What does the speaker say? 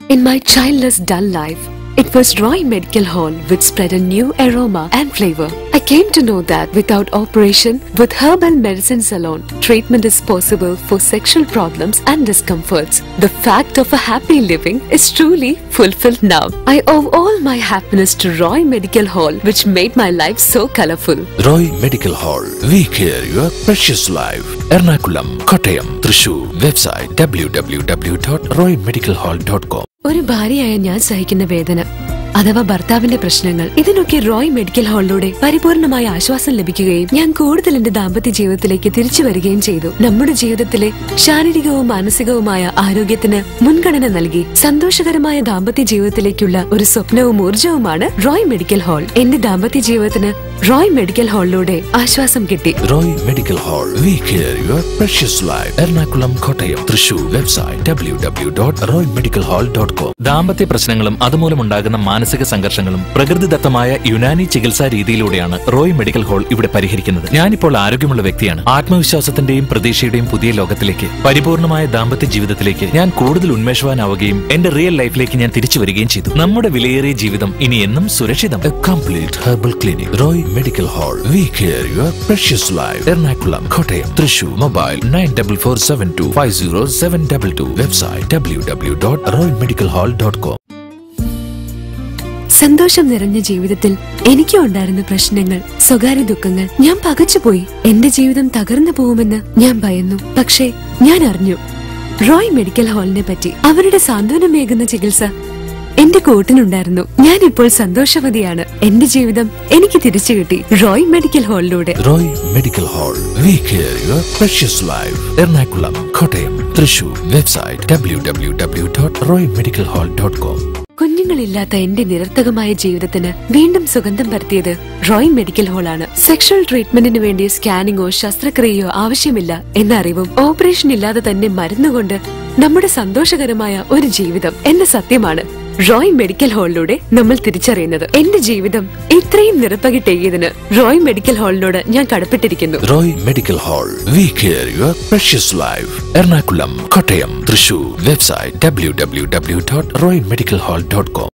In my childless dull life, it was Roy Medical Hall which spread a new aroma and flavor. I came to know that without operation, with herbal medicines alone, treatment is possible for sexual problems and discomforts. The fact of a happy living is truly fulfilled now. I owe all my happiness to Roy Medical Hall, which made my life so colorful. Roy medical hall we care your precious life Ernakulam Kottayam Thrissur website W W W dot Roy medical hall dot com ഒരു ഭാര്യയായ ഞാൻ സഹിക്കുന്ന വേദന അഥവാ ഭർത്താവിന്റെ പ്രശ്നങ്ങൾ ഇതിനൊക്കെ Roy medical ഹാളിലൂടെ പരിപൂർണമായ ആശ്വാസം ലഭിക്കുകയും ഞാൻ കൂടുതൽ എന്റെ ദാമ്പത്യ ജീവിതത്തിലേക്ക് തിരിച്ചു വരികയും ചെയ്തു നമ്മുടെ ജീവിതത്തിലെ ശാരീരികവും മാനസികവുമായ ആരോഗ്യത്തിന് മുൻഗണന നൽകി സന്തോഷകരമായ ദാമ്പത്യ ജീവിതത്തിലേക്കുള്ള ഒരു സ്വപ്നവും ഊർജവുമാണ് റോയ് മെഡിക്കൽ ഹാൾ എന്റെ ദാമ്പത്യ ജീവിതത്തിന് റോയ് മെഡിക്കൽ ഹാളിലൂടെ ആശ്വാസം കിട്ടി Roy medical hall we care your precious life Ernakulam Kottayam Thrissur website W W dot Roy medical hall dot com ദാമ്പത്യ പ്രശ്നങ്ങളും അതുമൂലമുണ്ടാകുന്ന മാനസിക സംഘർഷങ്ങളും പ്രകൃതിദത്തമായ യുനാനി ചികിത്സാ രീതിയിലൂടെയാണ് റോയ് മെഡിക്കൽ ഹാൾ ഇവിടെ പരിഹരിക്കുന്നത് ഞാനിപ്പോൾ ആരോഗ്യമുള്ള വ്യക്തിയാണ് ആത്മവിശ്വാസത്തിന്റെയും പ്രതീക്ഷയുടെയും പുതിയ ലോകത്തിലേക്ക് പരിപൂർണമായ ദാമ്പത്യ ജീവിതത്തിലേക്ക് ഞാൻ കൂടുതൽ ഉന്മേഷവാനാവുകയും എന്റെ റിയൽ ലൈഫിലേക്ക് ഞാൻ തിരിച്ചു വരികയും ചെയ്തു നമ്മുടെ വിലയേറിയ ജീവിതം ഇനി എന്നും സുരക്ഷിതം A complete herbal clinic. Roy Medical Hall. We care your precious life. Ernakulam Kottayam Thrissur mobile nine double four seven two five zero seven double two website W W dot Roy medical hall dot com സന്തോഷം നിറഞ്ഞ ജീവിതത്തിൽ എനിക്കും ഉണ്ടായിരുന്ന പ്രശ്നങ്ങൾ സ്വകാര്യ ദുഃഖങ്ങൾ ഞാൻ പകച്ചുപോയി എന്റെ ജീവിതം തകർന്നു പോകുമെന്ന് ഞാൻ ഭയന്നു പക്ഷേ ഞാൻ അറിഞ്ഞു റോയ് മെഡിക്കൽ ഹാളിനെ പറ്റി അവരുടെ സാന്ത്വനമേകുന്ന ചികിത്സ എന്റെ കൂട്ടിനുണ്ടായിരുന്നു ഞാൻ ഇപ്പോൾ സന്തോഷവതിയാണ് എന്റെ ജീവിതം എനിക്ക് തിരിച്ചു കിട്ടി റോയ് മെഡിക്കൽ ഹാളിലൂടെ Roy medical hall we care your precious life Ernakulam Kottayam Thrissur website W W W dot Roy medical hall dot com കുഞ്ഞുങ്ങളില്ലാത്ത എന്റെ നിരർത്ഥകമായ ജീവിതത്തിന് വീണ്ടും സുഗന്ധം പരത്തിയത് റോയ് മെഡിക്കൽ ഹാളാണ് സെക്ഷൽ ട്രീറ്റ്മെന്റിന് വേണ്ടി സ്കാനിങ്ങോ ശസ്ത്രക്രിയയോ ആവശ്യമില്ല എന്ന അറിവും ഓപ്പറേഷൻ ഇല്ലാതെ തന്നെ മരുന്നുകൊണ്ട് നമ്മുടെ സന്തോഷകരമായ ഒരു ജീവിതം എന്ന സത്യമാണ് റോയ് മെഡിക്കൽ ഹാളിലൂടെ നമ്മൾ തിരിച്ചറിയുന്നത് എന്റെ ജീവിതം ഇത്രയും നിറപ്പകിട്ടേകിയതിന് റോയ് മെഡിക്കൽ ഹാളിനോട് ഞാൻ കടപ്പെട്ടിരിക്കുന്നു Roy medical hall we care your precious life Ernakulam Kottayam Thrissur website W W W dot Roy medical hall dot com